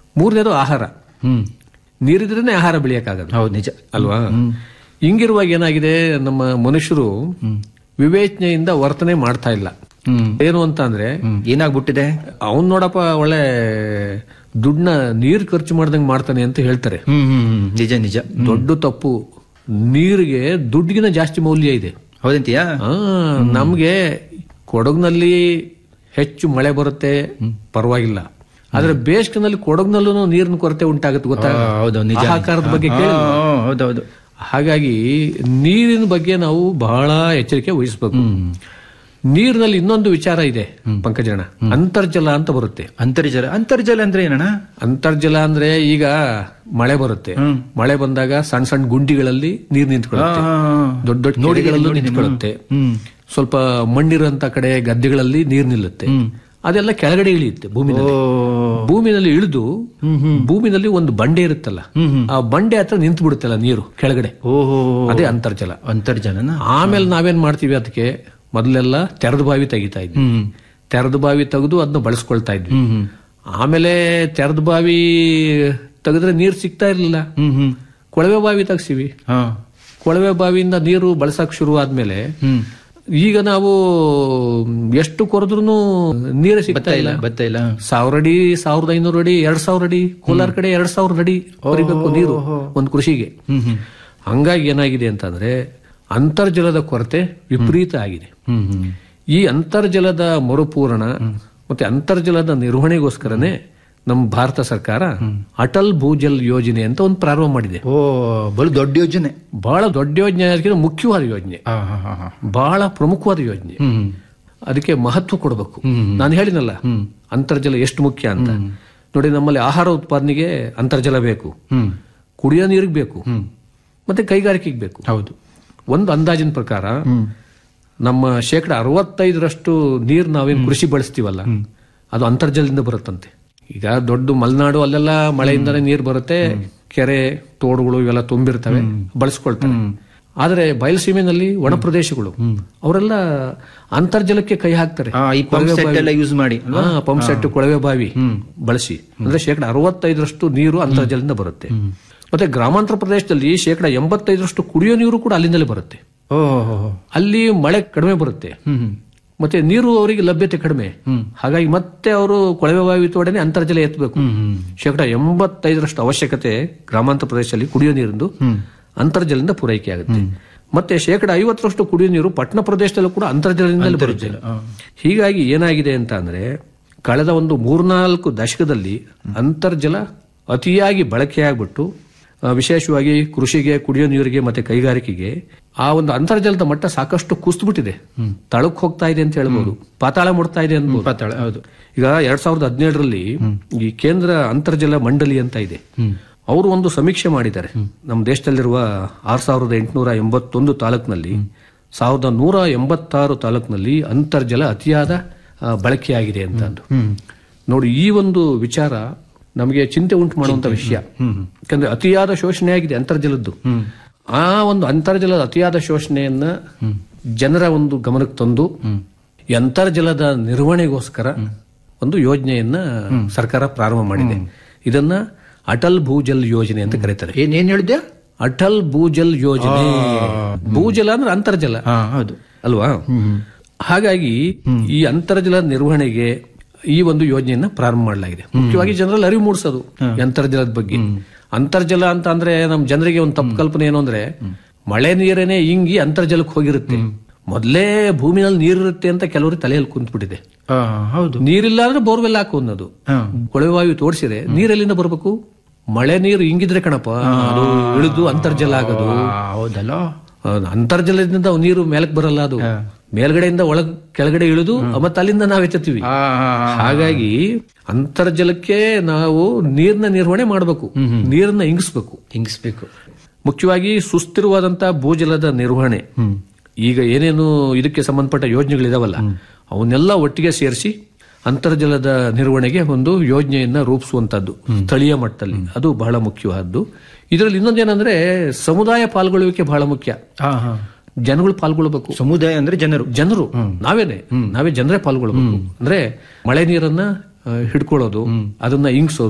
ಮೂರನೇದು ಆಹಾರ ಹ್ಮ್ ನೀರಿದ್ರೇನೆ ಆಹಾರ ಬೆಳೆಯಕ್ಕಾಗದು ಹೌದು ನಿಜ ಅಲ್ವಾ ಹಿಂಗಿರುವಾಗ ಏನಾಗಿದೆ ನಮ್ಮ ಮನುಷ್ಯರು ವಿವೇಚನೆಯಿಂದ ವರ್ತನೆ ಮಾಡ್ತಾ ಇಲ್ಲ ಹ್ಮ್ ಏನು ಅಂತ ಅಂದ್ರೆ ಹ್ಮ್ ಏನಾಗ್ಬಿಟ್ಟಿದೆ ಅವನ್ ನೋಡಪ್ಪ ಒಳ್ಳೆ ದುಡ್ಡನ್ನ ನೀರ್ ಖರ್ಚು ಮಾಡ್ದಂಗ್ ಮಾಡ್ತಾನೆ ಅಂತ ಹೇಳ್ತಾರೆ ಹ್ಮ್ ಹ್ಮ್ ಹ್ಮ್. ನಿಜ ನಿಜ ದೊಡ್ಡ ತಪ್ಪು ನೀರಿಗೆ ದುಡ್ಡಿಗಿನ ಜಾಸ್ತಿ ಮೌಲ್ಯ ಇದೆ ಹೌದಂತೀಯಾ ಆ, ನಮ್ಗೆ ಕೊಡಗಿನಲ್ಲಿ ಹೆಚ್ಚು ಮಳೆ ಬರುತ್ತೆ ಪರವಾಗಿಲ್ಲ ಆದ್ರೆ ಬೇಸಿಗೆನಲ್ಲಿ ಕೊಡಗಿನಲ್ಲೂ ನೀರಿನ ಕೊರತೆ ಉಂಟಾಗುತ್ತೆ ಗೊತ್ತಾ ಆ, ಹೌದು ನಿಜ ಆಹಾಕಾರದ ಬಗ್ಗೆ ಕೇಳಿ ಹೌದೌದು ಹಾಗಾಗಿ ನೀರಿನ ಬಗ್ಗೆ ನಾವು ಬಹಳ ಎಚ್ಚರಿಕೆ ವಹಿಸಬೇಕು ನೀರಿನಲ್ಲಿ ಇನ್ನೊಂದು ವಿಚಾರ ಇದೆ ಪಂಕಜಣ್ಣ ಅಂತರ್ಜಲ ಅಂತ ಬರುತ್ತೆ ಅಂತರ್ಜಲ ಅಂತರ್ಜಲ ಅಂದ್ರೆ ಏನಣ್ಣ ಅಂತರ್ಜಲ ಅಂದ್ರೆ ಈಗ ಮಳೆ ಬರುತ್ತೆ ಮಳೆ ಬಂದಾಗ ಸಣ್ಣ ಸಣ್ಣ ಗುಂಡಿಗಳಲ್ಲಿ ನೀರು ನಿಂತ್ಕೊಳ್ಳುತ್ತೆ ದೊಡ್ಡ ದೊಡ್ಡ ನೋಡಿಗಳಲ್ಲೂ ನಿಂತ್ಕೊಳ್ಳುತ್ತೆ ಹ್ಮ್ ಸ್ವಲ್ಪ ಮಣ್ಣಿರೋಂತ ಕಡೆ ಗದ್ದೆಗಳಲ್ಲಿ ನೀರು ನಿಲ್ಲುತ್ತೆ ಅದೆಲ್ಲ ಕೆಳಗಡೆ ಇಳಿಯುತ್ತೆ ಭೂಮಿನಲ್ಲಿ ಭೂಮಿನಲ್ಲಿ ಇಳಿದು ಭೂಮಿನಲ್ಲಿ ಒಂದು ಬಂಡೆ ಇರುತ್ತಲ್ಲ ಆ ಬಂಡೆ ಹತ್ರ ನಿಂತು ಬಿಡುತ್ತಲ್ಲ ನೀರು ಕೆಳಗಡೆ ಓಹೋ ಅದೇ ಅಂತರ್ಜಲ ಅಂತರ್ಜಲನ ಆಮೇಲೆ ನಾವೇನ್ ಮಾಡ್ತೀವಿ ಅದಕ್ಕೆ ಮೊದಲೆಲ್ಲ ತೆರೆದ ಬಾವಿ ತೆಗಿತಾ ಇದ್ವಿ ಹ್ಮ್ ತೆರೆದ ಬಾವಿ ತೆಗೆದು ಅದನ್ನ ಬಳಸ್ಕೊಳ್ತಾ ಇದ್ವಿ ಹ್ಮ್ ಹ್ಮ್ ಆಮೇಲೆ ತೆರೆದ ಬಾವಿ ತೆಗೆದ್ರೆ ನೀರು ಸಿಗ್ತಾ ಇರ್ಲಿಲ್ಲ ಹ್ಮ್ ಹ್ಮ್ ಕೊಳವೆ ಬಾವಿ ತೆಗ್ಸಿವಿ ಹಾ ಕೊಳವೆ ಬಾವಿಯಿಂದ ನೀರು ಬಳಸಕ್ ಶುರು ಆದ್ಮೇಲೆ ಹ್ಮ್ ಈಗ ನಾವು ಎಷ್ಟು ಕೊರೆದ್ರು ನೀರೇ ಸಿಗ್ತಾ ಇಲ್ಲ ಬತ್ತ ಇಲ್ಲ ಸಾವಿರ ಅಡಿ ಸಾವಿರದ ಐನೂರು ಅಡಿ ಎರಡ್ ಸಾವಿರ ಅಡಿ ಕೋಲಾರ ಕಡೆ ಎರಡ್ ಸಾವಿರ ಅಡಿ ಕೊರಿಬೇಕು ನೀರು ಒಂದು ಕೃಷಿಗೆ ಹ್ಮ್ ಹ್ಮ್ ಹಂಗಾಗಿ ಏನಾಗಿದೆ ಅಂತಂದ್ರೆ ಅಂತರ್ಜಲದ ಕೊರತೆ ವಿಪರೀತ ಆಗಿದೆ ಹ್ಮ್ ಹ್ಮ್ ಈ ಅಂತರ್ಜಲದ ಮರುಪೂರಣ ಮತ್ತೆ ಅಂತರ್ಜಲದ ನಿರ್ವಹಣೆಗೋಸ್ಕರನೇ ನಮ್ಮ ಭಾರತ ಸರ್ಕಾರ ಅಟಲ್ ಭೂಜಲ್ ಯೋಜನೆ ಅಂತ ಒಂದು ಪ್ರಾರಂಭ ಮಾಡಿದೆ ಓ ಬಲು ದೊಡ್ಡ ಯೋಜನೆ ಬಹಳ ದೊಡ್ಡ ಯೋಜನೆ ಅದಕ್ಕಿಂತ ಮುಖ್ಯವಾದ ಯೋಜನೆ ಹಾ ಹಾ ಹಾ ಹಾ ಬಹಳ ಪ್ರಮುಖವಾದ ಯೋಜನೆ ಹ್ಮ್ ಅದಕ್ಕೆ ಮಹತ್ವ ಕೊಡಬೇಕು ನಾನು ಹೇಳಿನಲ್ಲ ಅಂತರ್ಜಲ ಎಷ್ಟು ಮುಖ್ಯ ಅಂತ ನೋಡಿ ನಮ್ಮಲ್ಲಿ ಆಹಾರ ಉತ್ಪಾದನೆಗೆ ಅಂತರ್ಜಲ ಬೇಕು ಹ್ಮ್ ಕುಡಿಯೋ ನೀರಿಗೆ ಬೇಕು ಮತ್ತೆ ಕೈಗಾರಿಕೆಗೆ ಬೇಕು ಹೌದು ಒಂದು ಅಂದಾಜಿನ ಪ್ರಕಾರ ನಮ್ಮ ಶೇಕಡ ಅರವತ್ತೈದರಷ್ಟು ನೀರು ನಾವೇನು ಕೃಷಿ ಬಳಸ್ತೀವಲ್ಲ ಅದು ಅಂತರ್ಜಲದಿಂದ ಬರುತ್ತಂತೆ ಈಗ ದೊಡ್ಡ ಮಲೆನಾಡು ಅಲ್ಲೆಲ್ಲ ಮಳೆಯಿಂದನೇ ನೀರು ಬರುತ್ತೆ ಕೆರೆ ತೋಡುಗಳು ಇವೆಲ್ಲ ತುಂಬಿರ್ತವೆ ಬಳಸ್ಕೊಳ್ತಾರೆ ಆದ್ರೆ ಬಯಲುಸೀಮೆನಲ್ಲಿ ಒಣ ಪ್ರದೇಶಗಳು ಅವರೆಲ್ಲ ಅಂತರ್ಜಲಕ್ಕೆ ಕೈ ಹಾಕ್ತಾರೆ ಆ, ಈ ಪಂಪ್ ಸೆಟ್ ಎಲ್ಲ ಯೂಸ್ ಮಾಡಿ ಅಲ್ವಾ? ಹಾ, ಪಂಪ್ ಸೆಟ್ ಕೊಳವೆ ಬಾವಿ ಬಳಸಿ ಅಂದ್ರೆ ಶೇಕಡ ಅರವತ್ತೈದರಷ್ಟು ನೀರು ಅಂತರ್ಜಲದಿಂದ ಬರುತ್ತೆ ಮತ್ತೆ ಗ್ರಾಮಾಂತರ ಪ್ರದೇಶದಲ್ಲಿ ಶೇಕಡ ಎಂಬತ್ತೈದರಷ್ಟು ಕುಡಿಯೋ ನೀರು ಕೂಡ ಅಲ್ಲಿಂದಲೇ ಬರುತ್ತೆ ಓ ಹೋ, ಹೋ. ಅಲ್ಲಿ ಮಳೆ ಕಡಿಮೆ ಬರುತ್ತೆ ಹ್ಮ್ ಹ್ಮ್ ಮತ್ತೆ ನೀರು ಅವರಿಗೆ ಲಭ್ಯತೆ ಕಡಿಮೆ ಹಾಗಾಗಿ ಮತ್ತೆ ಅವರು ಕೊಳವೆ ಬಾವಿ ತೋಡನೆ ಅಂತರ್ಜಲ ಎತ್ತಬೇಕು ಶೇಕಡ ಎಂಬತ್ತೈದರಷ್ಟು ಅವಶ್ಯಕತೆ ಗ್ರಾಮಾಂತರ ಪ್ರದೇಶದಲ್ಲಿ ಕುಡಿಯೋ ನೀರಿಂದು ಅಂತರ್ಜಲದಿಂದ ಪೂರೈಕೆ ಆಗುತ್ತೆ ಮತ್ತೆ ಶೇಕಡ ಐವತ್ತರಷ್ಟು ಕುಡಿಯೋ ನೀರು ಪಟ್ಟಣ ಪ್ರದೇಶದಲ್ಲೂ ಕೂಡ ಅಂತರ್ಜಲದಿಂದಲೇ ಬರುತ್ತೆ ಹೀಗಾಗಿ ಏನಾಗಿದೆ ಅಂತ ಅಂದ್ರೆ ಕಳೆದ ಒಂದು ಮೂರ್ನಾಲ್ಕು ದಶಕದಲ್ಲಿ ಅಂತರ್ಜಲ ಅತಿಯಾಗಿ ಬಳಕೆಯಾಗ್ಬಿಟ್ಟು ಆ, ವಿಶೇಷವಾಗಿ ಕೃಷಿಗೆ ಕುಡಿಯೋ ನೀರಿಗೆ ಮತ್ತೆ ಕೈಗಾರಿಕೆಗೆ ಆ ಒಂದು ಅಂತರ್ಜಲದ ಮಟ್ಟ ಸಾಕಷ್ಟು ಕುಸಿದ್ಬಿಟ್ಟಿದೆ ತಳಕ್ ಹೋಗ್ತಾ ಇದೆ ಅಂತ ಹೇಳ್ಬೋದು ಪಾತಾಳ ಮುಡ್ತಾ ಇದೆ ಅನ್ಬೋದು ಪಾತಾಳ ಹೌದು ಈಗ ಎರಡ್ ಸಾವಿರದ ಹದಿನೇಳರಲ್ಲಿ ಈ ಕೇಂದ್ರ ಅಂತರ್ಜಲ ಮಂಡಳಿ ಅಂತ ಇದೆ ಅವರು ಒಂದು ಸಮೀಕ್ಷೆ ಮಾಡಿದ್ದಾರೆ ನಮ್ಮ ದೇಶದಲ್ಲಿರುವ ಆರ್ ಸಾವಿರದ ಎಂಟುನೂರ ಎಂಬತ್ತೊಂದು ತಾಲೂಕಿನಲ್ಲಿ ಸಾವಿರದ ನೂರ ಎಂಬತ್ತಾರು ತಾಲೂಕಿನಲ್ಲಿ ಅಂತರ್ಜಲ ಅತಿಯಾದ ಆ, ಬಳಕೆಯಾಗಿದೆ ಅಂತ ಅಂದು ನೋಡಿ ಈ ಒಂದು ವಿಚಾರ ನಮಗೆ ಚಿಂತೆ ಉಂಟು ಮಾಡುವಂತ ವಿಷಯ ಯಾಕಂದ್ರೆ ಅತಿಯಾದ ಶೋಷಣೆ ಆಗಿದೆ ಅಂತರ್ಜಲದ್ದು ಆ ಒಂದು ಅಂತರ್ಜಲದ ಅತಿಯಾದ ಶೋಷಣೆಯನ್ನ ಜನರ ಒಂದು ಗಮನಕ್ಕೆ ತಂದು ಈ ಅಂತರ್ಜಲದ ನಿರ್ವಹಣೆಗೋಸ್ಕರ ಒಂದು ಯೋಜನೆಯನ್ನ ಸರ್ಕಾರ ಪ್ರಾರಂಭ ಮಾಡಿದೆ ಇದನ್ನ ಅಟಲ್ ಭೂಜಲ್ ಯೋಜನೆ ಅಂತ ಕರೀತಾರೆ ಏನ್ ಏನ್ ಹೇಳಿದ್ಯಾ ಅಟಲ್ ಭೂಜಲ್ ಯೋಜನೆ ಭೂಜಲ ಅಂದ್ರೆ ಅಂತರ್ಜಲ ಹಾ ಹೌದು ಅಲ್ವಾ ಹಾಗಾಗಿ ಈ ಅಂತರ್ಜಲ ನಿರ್ವಹಣೆಗೆ ಈ ಒಂದು ಯೋಜನೆಯನ್ನ ಪ್ರಾರಂಭ ಮಾಡಲಾಗಿದೆ ಮುಖ್ಯವಾಗಿ ಜನರಲ್ಲಿ ಅರಿವು ಮೂಡಿಸೋದು ಈ ಅಂತರ್ಜಲದ ಬಗ್ಗೆ ಅಂತರ್ಜಲ ಅಂತ ಅಂದ್ರೆ ನಮ್ ಜನರಿಗೆ ಒಂದು ತಪ್ಪು ಕಲ್ಪನೆ ಏನು ಅಂದ್ರೆ ಮಳೆ ನೀರೇನೆ ಹಿಂಗಿ ಅಂತರ್ಜಲಕ್ಕೆ ಹೋಗಿರುತ್ತೆ ಮೊದಲೇ ಭೂಮಿನಲ್ಲಿ ನೀರಿರುತ್ತೆ ಅಂತ ಕೆಲವರು ತಲೆಯಲ್ಲಿ ಕುಂತ್ಬಿಟ್ಟಿದೆ ಹಾ ಹೌದು ನೀರಿಲ್ಲ ಅಂದ್ರೆ ಬೋರ್ವೆಲ್ ಹಾಕು ಅನ್ನೋದು ಹಾ ಕೊಳವೆ ಬಾವಿ ತೋರಿಸಿದೆ ನೀರೆಲ್ಲಿಂದ ಬರಬೇಕು ಮಳೆ ನೀರು ಹಿಂಗಿದ್ರೆ ಕಣಪ್ಪ ಅದು ಇಳಿದು ಅಂತರ್ಜಲ ಆಗೋದು ಆ, ಹೌದಲ್ಲ ಆ, ಅಂತರ್ಜಲದಿಂದ ನೀರು ಮೇಲಕ್ಕೆ ಬರಲ್ಲ ಅದು ಮೇಲ್ಗಡೆಯಿಂದ ಒಳಗ್ ಕೆಳಗಡೆ ಇಳಿದು ಮತ್ತೆ ಅಲ್ಲಿಂದ ನಾವ್ ಎತ್ತುತ್ತೀವಿ ಆ, ಆ, ಆ. ಹಾಗಾಗಿ ಅಂತರ್ಜಲಕ್ಕೆ ನಾವು ನೀರಿನ ನಿರ್ವಹಣೆ ಮಾಡಬೇಕು ನೀರನ್ನ ಇಂಗಿಸ್ಬೇಕು ಹಿಂಗಿಸ್ಬೇಕು ಮುಖ್ಯವಾಗಿ ಸುಸ್ಥಿರವಾದಂತ ಭೂಜಲದ ನಿರ್ವಹಣೆ ಈಗ ಏನೇನು ಇದಕ್ಕೆ ಸಂಬಂಧಪಟ್ಟ ಯೋಜನೆಗಳಿದಾವಲ್ಲ ಅವನ್ನೆಲ್ಲ ಒಟ್ಟಿಗೆ ಸೇರಿಸಿ ಅಂತರ್ಜಲದ ನಿರ್ವಹಣೆಗೆ ಒಂದು ಯೋಜನೆಯನ್ನ ರೂಪಿಸುವಂತದ್ದು ಸ್ಥಳೀಯ ಮಟ್ಟದಲ್ಲಿ ಅದು ಬಹಳ ಮುಖ್ಯವಾದ್ದು ಇದರಲ್ಲಿ ಇನ್ನೊಂದೇನಂದ್ರೆ ಸಮುದಾಯ ಪಾಲ್ಗೊಳ್ಳುವಿಕೆ ಬಹಳ ಮುಖ್ಯ ಹಾ ಹಾ ಜನಗಳು ಪಾಲ್ಗೊಳ್ಬೇಕು ಸಮುದಾಯ ಅಂದ್ರೆ ಜನರು ಜನರು ನಾವೇನೆ ನಾವೇ ಜನರೇ ಪಾಲ್ಗೊಳ್ಬೇಕು ಅಂದ್ರೆ ಮಳೆ ನೀರನ್ನ ಆ, ಹಿಡ್ಕೊಳ್ಳೋದು ಅದನ್ನ ಇಂಗ್ಸೋದು